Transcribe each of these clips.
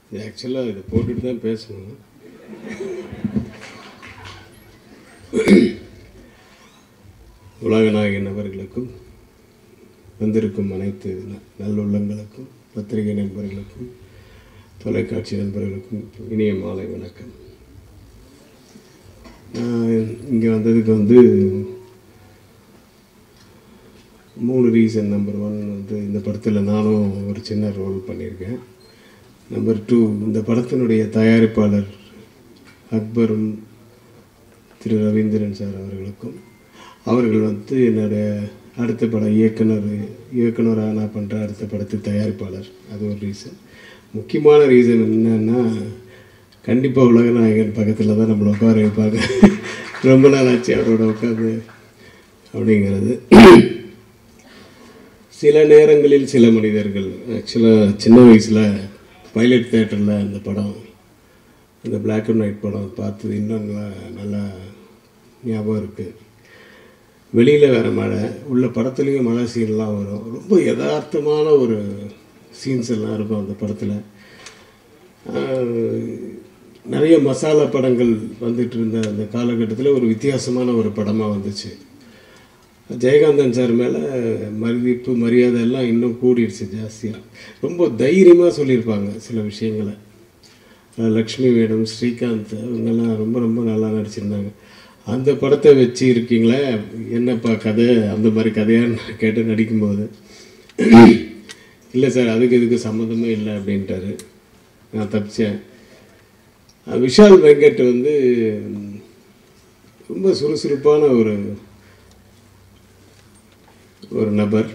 இது ஆக்சுவலாக இதை போட்டுட்டு தான் பேசணும் உலகநாயகன் அவர்களுக்கும் வந்திருக்கும் அனைத்து ந- நல்லுள்ளங்களுக்கும் பத்திரிகை நண்பர்களுக்கும் தொலைக்காட்சி நண்பர்களுக்கும் இனிய மாலை வணக்கம் நான் இங்கே வந்ததுக்கு வந்து மூணு ரீசன் நம்பர் ஒன் வந்து இந்த படத்தில் நானும் ஒரு சின்ன ரோல் பண்ணியிருக்கேன் நம்பர் டூ இந்த படத்தினுடைய தயாரிப்பாளர் அக்பரும் திரு ரவீந்திரன் சார் அவர்களுக்கும் அவர்கள் வந்து என்னுடைய அடுத்த படம் இயக்குனர் இயக்குனராக நான் பண்ணுற அடுத்த படத்து தயாரிப்பாளர் அது ஒரு ரீசன் முக்கியமான ரீசன் என்னன்னா கண்டிப்பாக உலகநாயகன் பக்கத்தில் தான் நம்மளை உட்கார வைப்பாங்க ரொம்ப நாள் ஆச்சு அவரோட உட்காந்து அப்படிங்கிறது சில நேரங்களில் சில மனிதர்கள் ஆக்சுவலாக சின்ன வயசில் பைலட் தேட்டரில் அந்த படம் அந்த பிளாக் அண்ட் ஒயிட் படம் பார்த்தது இன்னும் நல்லா நல்லா ஞாபகம் இருக்குது வெளியில் வேறு மழை உள்ள படத்துலேயும் மழை சீன்லாம் வரும் ரொம்ப யதார்த்தமான ஒரு சீன்ஸ் எல்லாம் இருக்கும் அந்த படத்தில் நிறைய மசாலா படங்கள் வந்துட்டு இருந்த அந்த காலகட்டத்தில் ஒரு வித்தியாசமான ஒரு படமாக வந்துச்சு ஜெயகாந்தன் சார் மேலே மதிப்பு மரியாதை எல்லாம் இன்னும் கூடிடுச்சு ஜாஸ்தியாக ரொம்ப தைரியமாக சொல்லியிருப்பாங்க சில விஷயங்களை அஹ் லக்ஷ்மி மேடம் ஸ்ரீகாந்த் இவங்கெல்லாம் ரொம்ப ரொம்ப நல்லா நடிச்சிருந்தாங்க அந்த படத்தை வச்சு இருக்கீங்களே என்னப்பா கதை அந்த மாதிரி கதையான்னு நான் கேட்டு நடிக்கும்போது இல்லை சார் அதுக்கு இதுக்கு சம்மந்தமே இல்லை அப்படின்ட்டாரு நான் தப்பிச்சேன் அஹ் விஷால் வெங்கட் வந்து ம், ரொம்ப சுறுசுறுப்பான ஒரு ஒரு நபர்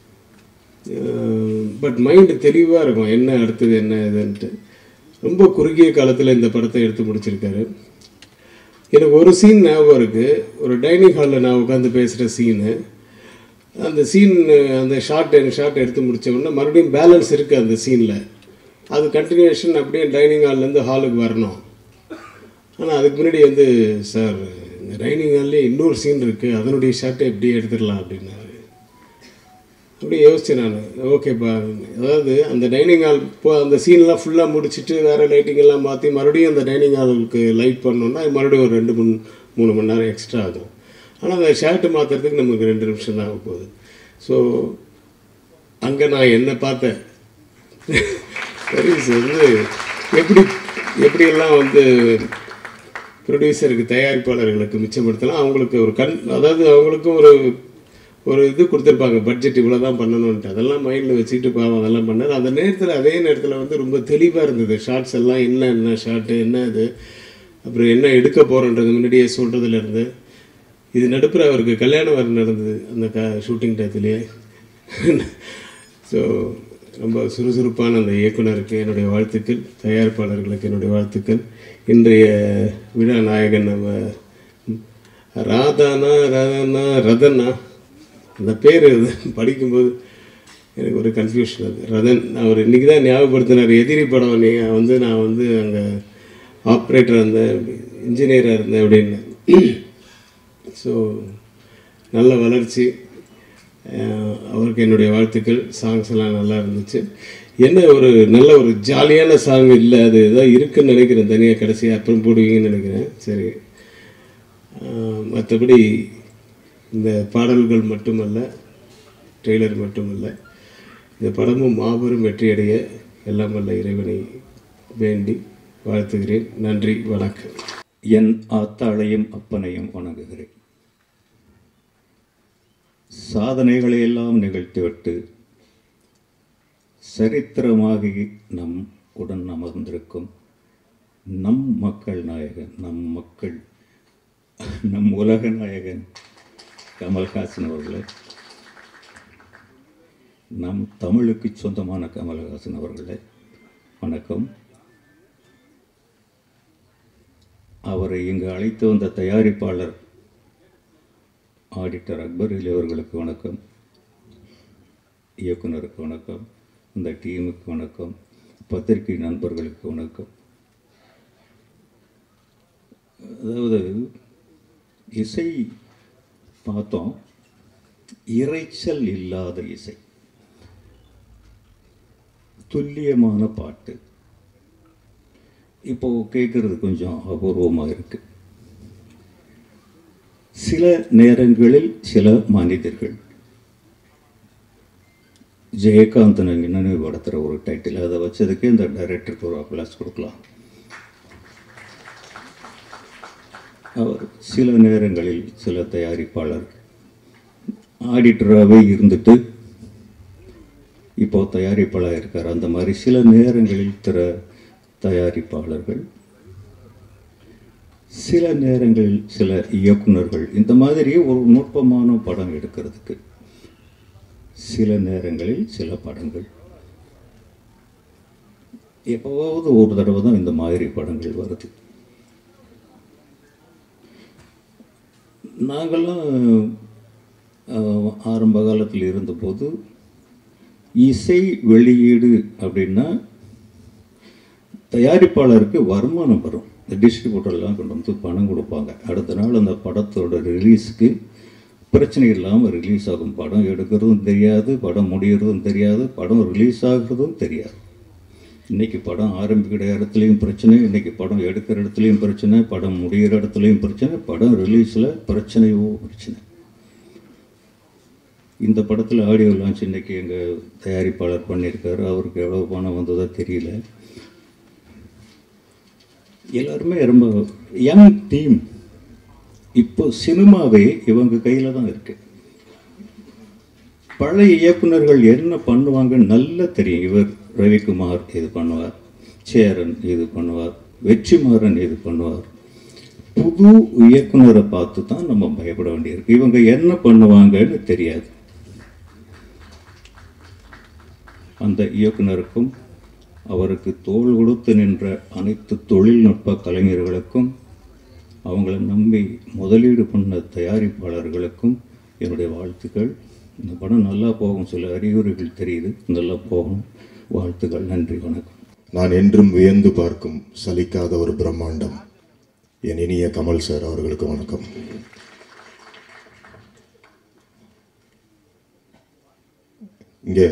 பட் மைண்டு தெளிவாக இருக்கும் என்ன அடுத்தது என்ன இதுன்ட்டு ரொம்ப குறுகிய காலத்தில் இந்த படத்தை எடுத்து முடிச்சிருக்காரு எனக்கு ஒரு சீன் ஞாபகம் இருக்குது ஒரு டைனிங் ஹாலில் நான் உட்காந்து பேசுகிற சீனு அந்த சீன் அந்த ஷார்ட் என் ஷார்ட் எடுத்து முடிச்ச உடனே மறுபடியும் பேலன்ஸ் இருக்குது அந்த சீனில் அது கண்டினியூஷன் அப்படியே டைனிங் ஹால்லேருந்து ஹாலுக்கு வரணும் ஆனால் அதுக்கு முன்னாடி வந்து சார் இந்த டைனிங் ஹால்லே இன்னொரு சீன் இருக்குது அதனுடைய ஷார்ட்டை எப்படி எடுத்துடலாம் அப்படின்னாரு அப்படியே யோசிச்சேன் நான் ஓகேப்பா அதாவது அந்த டைனிங் ஹால் இப்போ அந்த சீன்லாம் ஃபுல்லாக முடிச்சுட்டு வேறு லைட்டிங் எல்லாம் மாற்றி மறுபடியும் அந்த டைனிங் ஹாலுக்கு லைட் பண்ணோன்னா மறுபடியும் ஒரு ரெண்டு மூணு மூணு மணி நேரம் எக்ஸ்ட்ரா ஆகும் ஆனால் அந்த ஷர்ட்டு மாற்றுறதுக்கு நமக்கு ரெண்டு நிமிஷம் தான் ஆக போகுது ஸோ அங்கே நான் என்ன பார்த்தேன் சரி வந்து எப்படி எப்படியெல்லாம் வந்து ப்ரொடியூசருக்கு தயாரிப்பாளர்களுக்கு மிச்சப்படுத்தலாம் அவங்களுக்கு ஒரு கண் அதாவது அவங்களுக்கும் ஒரு ஒரு இது கொடுத்துருப்பாங்க பட்ஜெட் இவ்வளோ தான் பண்ணணுன்ட்டு அதெல்லாம் மைண்டில் வச்சுக்கிட்டு பாவம் அதெல்லாம் பண்ணார் அந்த நேரத்தில் அதே நேரத்தில் வந்து ரொம்ப தெளிவாக இருந்தது ஷார்ட்ஸ் எல்லாம் என்ன என்ன ஷார்ட்டு என்ன இது அப்புறம் என்ன எடுக்க போகிறோன்றது முன்னாடியே சொல்கிறதுலேருந்து இது நடுப்புற அவருக்கு கல்யாணம் வர நடந்தது அந்த க ஷூட்டிங் டயத்துலேயே ஸோ ரொம்ப சுறுசுறுப்பான அந்த இயக்குனருக்கு என்னுடைய வாழ்த்துக்கள் தயாரிப்பாளர்களுக்கு என்னுடைய வாழ்த்துக்கள் இன்றைய விழா நாயகன் நம்ம ராதானா ரதனா ரதனா அந்த பேர் படிக்கும்போது எனக்கு ஒரு கன்ஃபியூஷன் அது ரதன் அவர் இன்றைக்கி தான் ஞாபகப்படுத்தினார் எதிரி படம் நீ வந்து நான் வந்து அங்கே ஆப்ரேட்டர் இருந்தேன் இன்ஜினியராக இருந்தேன் அப்படின்னு ஸோ நல்ல வளர்ச்சி அஹ் அவருக்கு என்னுடைய வாழ்த்துக்கள் சாங்ஸ் எல்லாம் நல்லா இருந்துச்சு என்ன ஒரு நல்ல ஒரு ஜாலியான சாங் இல்லை அது ஏதோ இருக்குன்னு நினைக்கிறேன் தனியாக கடைசியாக அப்புறம் போடுவீங்கன்னு நினைக்கிறேன் சரி அஹ் மற்றபடி இந்த பாடல்கள் மட்டுமல்ல ட்ரெய்லர் மட்டுமல்ல இந்த படமும் மாபெரும் வெற்றியடைய எல்லாம் வல்ல இறைவனை வேண்டி வாழ்த்துகிறேன் நன்றி வணக்கம் என் ஆத்தாளையும் அப்பனையும் வணங்குகிறேன் சாதனைகளை எல்லாம் நிகழ்த்திவிட்டு சரித்திரமாகி நம் உடன் அமர்ந்திருக்கும் நம் மக்கள் நாயகன் நம் மக்கள் நம் உலக நாயகன் கமல்ஹாசன் அவர்களே நம் தமிழுக்கு சொந்தமான கமல்ஹாசன் அவர்களே வணக்கம் அவரை இங்கு அழைத்து வந்த தயாரிப்பாளர் ஆடிட்டர் அக்பர் அலி அவர்களுக்கு வணக்கம் இயக்குனருக்கு வணக்கம் இந்த டீமுக்கு வணக்கம் பத்திரிகை நண்பர்களுக்கு வணக்கம் அதாவது இசை பார்த்தோம் இரைச்சல் இல்லாத இசை துல்லியமான பாட்டு இப்போது கேட்குறது கொஞ்சம் அபூர்வமாக இருக்குது சில நேரங்களில் சில மனிதர்கள் ஜெயகாந்தனை நினைவுபடுத்துகிற ஒரு டைட்டில் அதை வச்சதுக்கு இந்த டைரக்டருக்கு ஒரு அப்ளாஸ் கொடுக்கலாம் அவர் சில நேரங்களில் சில தயாரிப்பாளர் ஆடிட்டராகவே இருந்துட்டு இப்போ தயாரிப்பாளர் இருக்கார் அந்த மாதிரி சில நேரங்களில் திற தயாரிப்பாளர்கள் சில நேரங்களில் சில இயக்குனர்கள் இந்த மாதிரி ஒரு நுட்பமான படம் எடுக்கிறதுக்கு சில நேரங்களில் சில படங்கள் எப்போவாவது ஒரு தடவை தான் இந்த மாதிரி படங்கள் வருது நாங்கள்லாம் அஹ், ஆரம்ப காலத்தில் இருந்தபோது இசை வெளியீடு அப்படின்னா தயாரிப்பாளருக்கு வருமானம் வரும் இந்த டிஸ்ட்ரிபியூட்டர்லாம் கொண்டு வந்து பணம் கொடுப்பாங்க அடுத்த நாள் அந்த படத்தோட ரிலீஸுக்கு பிரச்சனை இல்லாமல் ரிலீஸ் ஆகும் படம் எடுக்கிறதும் தெரியாது படம் முடிகிறதும் தெரியாது படம் ரிலீஸ் ஆகுறதும் தெரியாது இன்றைக்கி படம் ஆரம்பிக்கிற இடத்துலையும் பிரச்சனை இன்றைக்கி படம் எடுக்கிற இடத்துலையும் பிரச்சனை படம் முடிகிற இடத்துலையும் பிரச்சனை படம் ரிலீஸில் பிரச்சனையோ பிரச்சனை இந்த படத்தில் ஆடியோ லான்ச் இன்றைக்கி எங்கள் தயாரிப்பாளர் பண்ணியிருக்காரு அவருக்கு எவ்வளோ பணம் வந்ததோ தெரியல எல்லாருமே ரொம்ப யங் டீம் இப்போ சினிமாவே இவங்க கையில் தான் இருக்கு பழைய இயக்குனர்கள் என்ன பண்ணுவாங்கன்னு நல்லா தெரியும் இவர் ரவிக்குமார் இது பண்ணுவார் சேரன் இது பண்ணுவார் வெற்றிமாறன் இது பண்ணுவார் புது இயக்குனரை பார்த்து தான் நம்ம பயப்பட வேண்டியிருக்கு இவங்க என்ன பண்ணுவாங்கன்னு தெரியாது அந்த இயக்குனருக்கும் அவருக்கு தோள் கொடுத்து நின்ற அனைத்து தொழில்நுட்ப கலைஞர்களுக்கும் அவங்கள நம்பி முதலீடு பண்ண தயாரிப்பாளர்களுக்கும் என்னுடைய வாழ்த்துக்கள் இந்த படம் நல்லா போகும் சில அறிகுறிகள் தெரியுது நல்லா போகும் வாழ்த்துக்கள் நன்றி வணக்கம் நான் என்றும் வியந்து பார்க்கும் சலிக்காத ஒரு பிரம்மாண்டம் என் இனிய கமல் சார் அவர்களுக்கு வணக்கம் இங்கே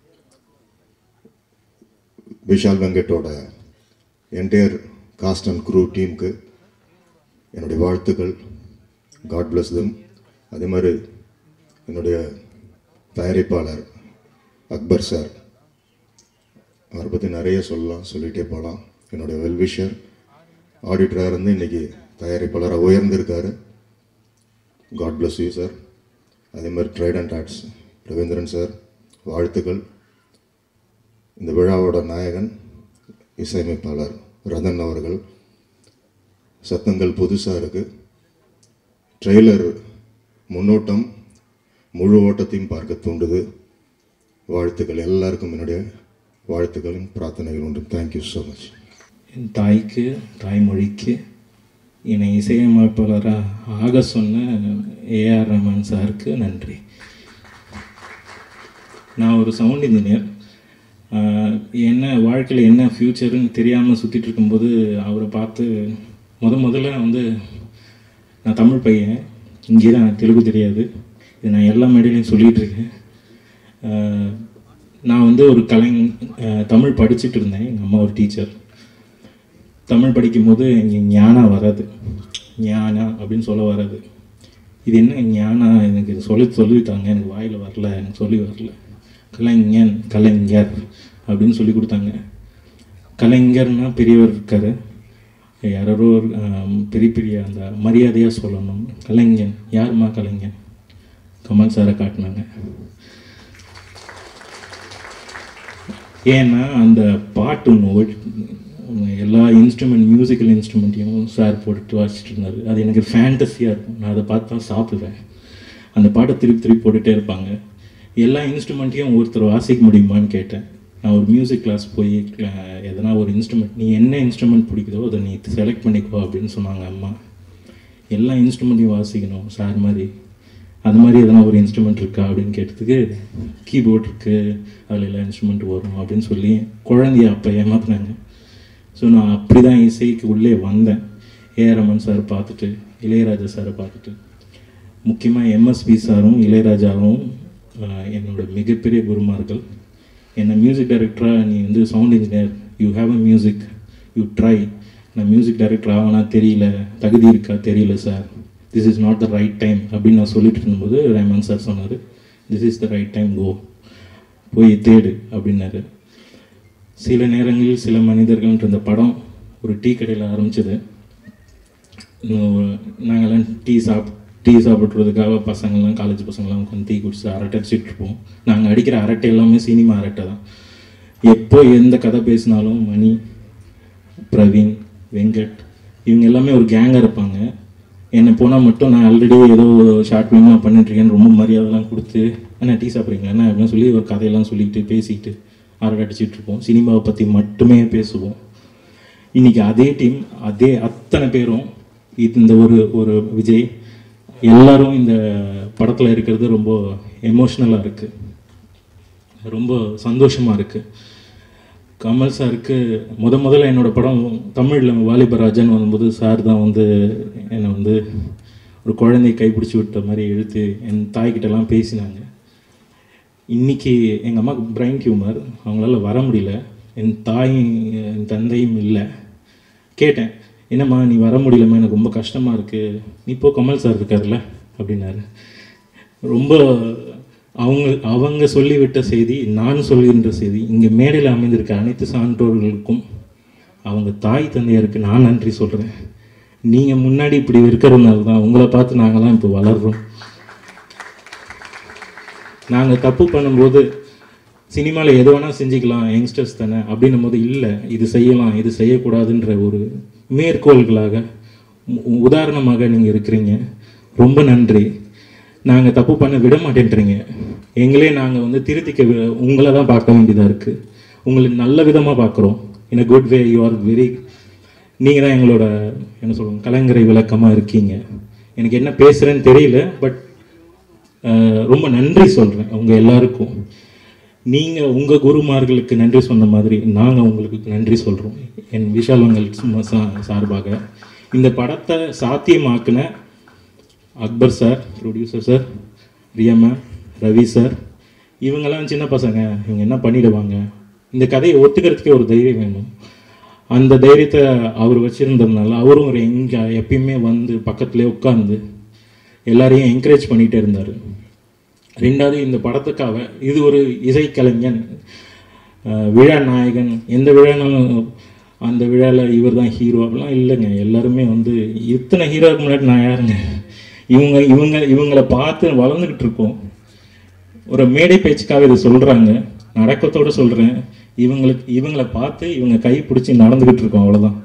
விஷால் வெங்கட்டோட என்டையர் காஸ்ட் அண்ட் க்ரூ டீமுக்கு என்னுடைய வாழ்த்துக்கள் காட் bless them அதே மாதிரி என்னுடைய தயாரிப்பாளர் அக்பர் சார் அவரை பற்றி நிறைய சொல்லலாம் சொல்லிகிட்டே போகலாம் என்னுடைய வெல்விஷர் ஆடிட்டராக இருந்து இன்னைக்கு தயாரிப்பாளராக உயர்ந்திருக்காரு காட் bless யூ சார் அதே மாதிரி ட்ரைடன்ட் ஆர்ட்ஸ் ரவீந்திரன் சார் வாழ்த்துக்கள் இந்த விழாவோட நாயகன் இசையமைப்பாளர் ரதன் அவர்கள் சத்தங்கள் புதுசாக இருக்குது ட்ரெய்லர் முன்னோட்டம் முழு ஓட்டத்தையும் பார்க்க தூண்டுது வாழ்த்துக்கள் எல்லாருக்கும் என்னுடைய வாழ்த்துக்களும் பிரார்த்தனைகள் உண்டு தேங்க்யூ ஸோ மச் என் தாய்க்கு தாய்மொழிக்கு என்னை இசையமைப்பாளராக ஆக சொன்ன ஏஆர் ரஹ்மான் சாருக்கு நன்றி நான் ஒரு சவுண்ட் இன்ஜினியர் என்ன வாழ்க்கையில் என்ன ஃப்யூச்சர்னு தெரியாமல் சுற்றிட்டு இருக்கும்போது அவரை பார்த்து முத முதல்ல வந்து நான் தமிழ் பையன் இங்கே தான் தெலுங்கு தெரியாது இது நான் எல்லா மேடையிலையும் சொல்லிகிட்டு இருக்கேன் ஆஹ் நான் வந்து ஒரு கலைஞ ஆஹ் தமிழ் படிச்சுட்டு இருந்தேன் எங்கள் அம்மா ஒரு டீச்சர் தமிழ் படிக்கும்போது இங்கே ஞானா வராது ஞானா அப்படின்னு சொல்ல வராது இது என்ன ஞானா எனக்கு இது சொல்லி சொல்லித்தாங்க எனக்கு வாயில் வரல எனக்கு சொல்லி வரல கலைஞன் கலைஞர் அப்படின்னு சொல்லி கொடுத்தாங்க கலைஞர்னா பெரியவர் இருக்காரு யாரோ ஒரு ஆம், பெரிய பெரிய அந்த மரியாதையாக சொல்லணும் கலைஞன் யாரும்மா கலைஞன் கமல் சாரை காட்டினாங்க ஏன்னா அந்த பாட்டு ஒன்று ஓடி எல்லா இன்ஸ்ட்ருமெண்ட் மியூசிக்கல் இன்ஸ்ட்ருமெண்ட்டையும் சார் போட்டுட்டு வாசிச்சுட்டு இருந்தார் அது எனக்கு ஃபேண்டஸியாக இருக்கும் நான் அதை பார்த்து தான் சாப்பிடுவேன் அந்த பாட்டை திருப்பி திருப்பி போட்டுகிட்டே இருப்பாங்க எல்லா இன்ஸ்ட்ருமெண்ட்டையும் ஒருத்தர் வாசிக்க முடியுமான்னு கேட்டேன் நான் ஒரு மியூசிக் கிளாஸ் போய் அஹ், எதனா ஒரு இன்ஸ்ட்ருமெண்ட் நீ என்ன இன்ஸ்ட்ருமெண்ட் பிடிக்குதோ அதை நீ செலக்ட் பண்ணிக்கோ அப்படின்னு சொன்னாங்க அம்மா எல்லா இன்ஸ்ட்ருமெண்ட்டையும் வாசிக்கணும் சார் மாதிரி அது மாதிரி எதனா ஒரு இன்ஸ்ட்ருமெண்ட் இருக்கா அப்படின்னு கேட்டதுக்கு கீபோர்ட் இருக்குது அதில் எல்லா இன்ஸ்ட்ருமெண்ட் வரும் அப்படின்னு சொல்லி குழந்தைய அப்போ ஏமாத்துனாங்க ஸோ நான் அப்படி தான் இசைக்கு உள்ளே வந்தேன் ஏஆர் ரமன் சார் பார்த்துட்டு இளையராஜா சாரை பார்த்துட்டு முக்கியமாக எம்எஸ்பி சாரும் இளையராஜாவும் ஆஹ், என்னோட மிகப்பெரிய குருமார்கள் என்னை மியூசிக் டைரக்டராக நீ வந்து sound engineer you have a music you try நான் மியூசிக் டைரக்டர் ஆகனா தெரியல தகுதி இருக்கா தெரியல sir this is not the right time அப்படின்னு நான் சொல்லிட்டு இருந்தபோது ரஹ்மான் சார் சொன்னார் this is the right time go போய் தேடு அப்படின்னாரு சில நேரங்களில் சில மனிதர்கள்ன்ற இந்த படம் ஒரு டீ கடையில் ஆரம்பிச்சது நாங்கள்லாம் டீ சாப் டீ சாப்பிட்றதுக்காக பசங்கள்லாம் காலேஜ் பசங்கள்லாம் உட்காந்து டீ குடிச்சு அரட்டை அடிச்சிட்டு இருப்போம் நாங்கள் அடிக்கிற அரட்டை எல்லாமே சினிமா அரட்டை தான் எப்போ எந்த கதை பேசினாலும் மணி பிரவீன் வெங்கட் இவங்க எல்லாமே ஒரு கேங்காக இருப்பாங்க என்னை போனால் மட்டும் நான் ஆல்ரெடி ஏதோ ஷார்ட் ஃபிலிம்லாம் பண்ணிட்டுருக்கேன்னு ரொம்ப மரியாதைலாம் கொடுத்து அண்ணா டீ சாப்பிட்றீங்களா என்ன அப்படின்னு சொல்லி ஒரு கதையெல்லாம் சொல்லிட்டு பேசிக்கிட்டு அரட்டை அடிச்சிட்டு இருப்போம் சினிமாவை பற்றி மட்டுமே பேசுவோம் இன்னைக்கு அதே டீம் அதே அத்தனை பேரும் இது இந்த ஒரு ஒரு விஜய் எல்லாரும் இந்த படத்தில் இருக்கிறது ரொம்ப எமோஷ்னலாக இருக்குது ரொம்ப சந்தோஷமாக இருக்குது கமல் சாருக்கு முத முதல்ல என்னோட படம் தமிழில் வாலிபராஜன் வரும்போது சார் தான் வந்து என்னை வந்து ஒரு குழந்தையை கைப்பிடிச்சி விட்ட மாதிரி இழுத்து என் தாய்கிட்டலாம் பேசினாங்க இன்னைக்கு எங்கள் அம்மாவுக்கு பிரைன் டியூமர் அவங்களால வர முடியல என் தாயும் என் தந்தையும் இல்லை கேட்டேன் என்னம்மா நீ வர முடியலம்மா எனக்கு ரொம்ப கஷ்டமாக இருக்குது நீ இப்போ கமல் சார் இருக்கார்ல அப்படின்னாரு ரொம்ப அவங்க அவங்க சொல்லிவிட்ட செய்தி நான் சொல்கின்ற செய்தி இங்கே மேடையில் அமைந்திருக்க அனைத்து சான்றோர்களுக்கும் அவங்க தாய் தந்தையருக்கு நான் நன்றி சொல்கிறேன் நீங்கள் முன்னாடி இப்படி இருக்கிறதுனால தான் உங்களை பார்த்து நாங்களாம் இப்போ வளர்றோம் நாங்கள் தப்பு பண்ணும்போது சினிமாவில் எது வேணால் செஞ்சுக்கலாம் யங்ஸ்டர்ஸ் தானே அப்படின்னும் போது இல்லை இது செய்யலாம் இது செய்யக்கூடாதுன்ற ஒரு மேற்கோள்களாக உ- உதாரணமாக நீங்கள் இருக்கிறீங்க ரொம்ப நன்றி நாங்கள் தப்பு பண்ண விட மாட்டேன்றீங்க எங்களே நாங்கள் வந்து திருத்திக்க வி- உங்களை தான் பார்க்க வேண்டியதாக இருக்குது உங்களை நல்ல விதமாக பார்க்குறோம் in a good way you are very நீங்கள் தான் எங்களோட என்ன சொல்லுவோம் கலங்கரை விளக்கமாக இருக்கீங்க எனக்கு என்ன பேசுகிறேன்னு தெரியல பட் ரொம்ப நன்றி சொல்கிறேன் உங்க எல்லாருக்கும் நீங்கள் உங்கள் குருமார்களுக்கு நன்றி சொன்ன மாதிரி நாங்கள் உங்களுக்கு நன்றி சொல்கிறோம் என் விஷால் உங்கள் சும்மா சா- சார்பாக இந்த படத்தை சாத்தியமாக்குன Akbar sir producer sir Riya ma'am Ravi sir இவங்கெல்லாம் சின்ன பசங்க இவங்க என்ன பண்ணிடுவாங்க இந்த கதையை ஒத்துக்கிறதுக்கே ஒரு தைரியம் வேணும் அந்த தைரியத்தை அவர் வச்சிருந்ததுனால அவரும் ஒரு எங்க எப்பயுமே வந்து பக்கத்துலேயே உட்கார்ந்து எல்லாரையும் என்கரேஜ் பண்ணிகிட்டே இருந்தார் ரெண்டாவது இந்த படத்துக்காக இது ஒரு இசைக்கலைஞன் அஹ், விழா நாயகன் எந்த விழானாலும் அந்த விழாவில் இவர் தான் ஹீரோ அப்படிலாம் இல்லைங்க எல்லாருமே வந்து இத்தனை ஹீரோவுக்கு முன்னாடி நான் யாருங்க இவங்க இவங்க இவங்களை பார்த்து வளர்ந்துக்கிட்டு இருக்கோம் ஒரு மேடை பேச்சுக்காக இதை சொல்கிறாங்க நடக்கத்தோட சொல்கிறேன் இவங்களுக்கு இவங்களை பார்த்து இவங்க கை பிடிச்சி நடந்துக்கிட்டு இருக்கோம் அவ்வளோதான்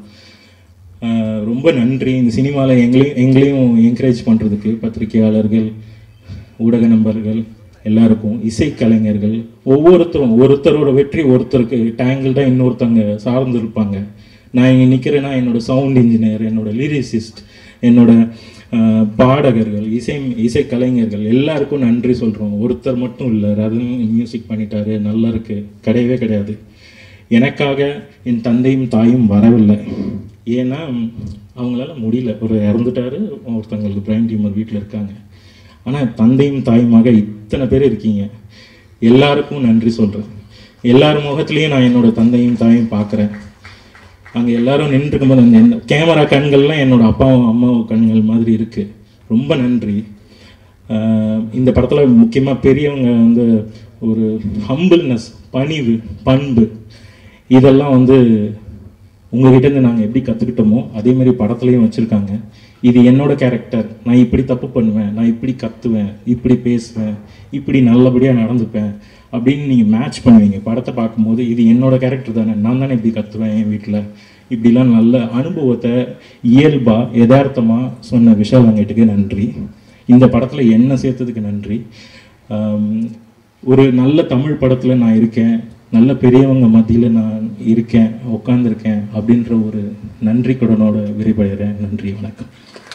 ஆஹ் ரொம்ப நன்றி இந்த சினிமாவில் எங்களையும் எங்களையும் என்கரேஜ் பண்ணுறதுக்கு பத்திரிகையாளர்கள் ஊடக நண்பர்கள் எல்லாருக்கும் இசைக்கலைஞர்கள் ஒவ்வொருத்தரும் ஒருத்தரோட வெற்றி ஒருத்தருக்கு டேங்கிள்டாக இன்னொருத்தங்க சார்ந்து இருப்பாங்க நான் இங்கே நிற்கிறேன்னா என்னோட சவுண்ட் இன்ஜினியர் என்னோட லிரிசிஸ்ட் என்னோட ஆஹ், பாடகர்கள் இசை இசைக்கலைஞர்கள் எல்லாருக்கும் நன்றி சொல்கிறோம் ஒருத்தர் மட்டும் இல்லை ரதன் மியூசிக் பண்ணிட்டாரு நல்லா இருக்கு கிடையவே கிடையாது எனக்காக என் தந்தையும் தாயும் வரவில்லை ஏன்னா அவங்களால முடியல ஒரு இறந்துட்டாரு ஒருத்தங்களுக்கு பிரைன் டியூமர் வீட்டில் இருக்காங்க ஆனால் தந்தையும் தாயுமாக இத்தனை பேர் இருக்கீங்க எல்லாருக்கும் நன்றி சொல்கிறேன் எல்லார் முகத்துலேயும் நான் என்னோட தந்தையும் தாயும் பார்க்குறேன் அங்கே எல்லாரும் நின்றுட்டு இருக்கும்போது அந்த எந்த- கேமரா கண்கள்லாம் என்னோட அப்பாவும் அம்மாவும் கண்கள் மாதிரி இருக்குது ரொம்ப நன்றி ஆஹ் இந்த படத்தில் முக்கியமாக பெரியவங்க வந்து ஒரு ஹம்பிள்னஸ் பணிவு பண்பு இதெல்லாம் வந்து உங்ககிட்ட இருந்து நாங்கள் எப்படி கற்றுக்கிட்டோமோ அதே மாதிரி படத்துலையும் வச்சுருக்காங்க இது என்னோட கேரக்டர் நான் இப்படி தப்பு பண்ணுவேன் நான் இப்படி கத்துவேன் இப்படி பேசுவேன் இப்படி நல்லபடியாக நடந்துப்பேன் அப்படின்னு நீங்கள் மேட்ச் பண்ணுவீங்க படத்தை பார்க்கும்போது இது என்னோட கேரக்டர் தானே நான் தானே இப்படி கத்துவேன் என் வீட்டில் இப்படிலாம் நல்ல அனுபவத்தை இயல்பாக யதார்த்தமாக சொன்ன விஷால் வெங்கட்டுக்கு நன்றி இந்த படத்தில் என்ன சேர்த்ததுக்கு நன்றி ஆம், ஒரு நல்ல தமிழ் படத்தில் நான் இருக்கேன் நல்ல பெரியவங்க மத்தியில் நான் இருக்கேன் உட்காந்துருக்கேன் அப்படின்ற ஒரு நன்றி கடனோட விரிவடைகிறேன் நன்றி வணக்கம்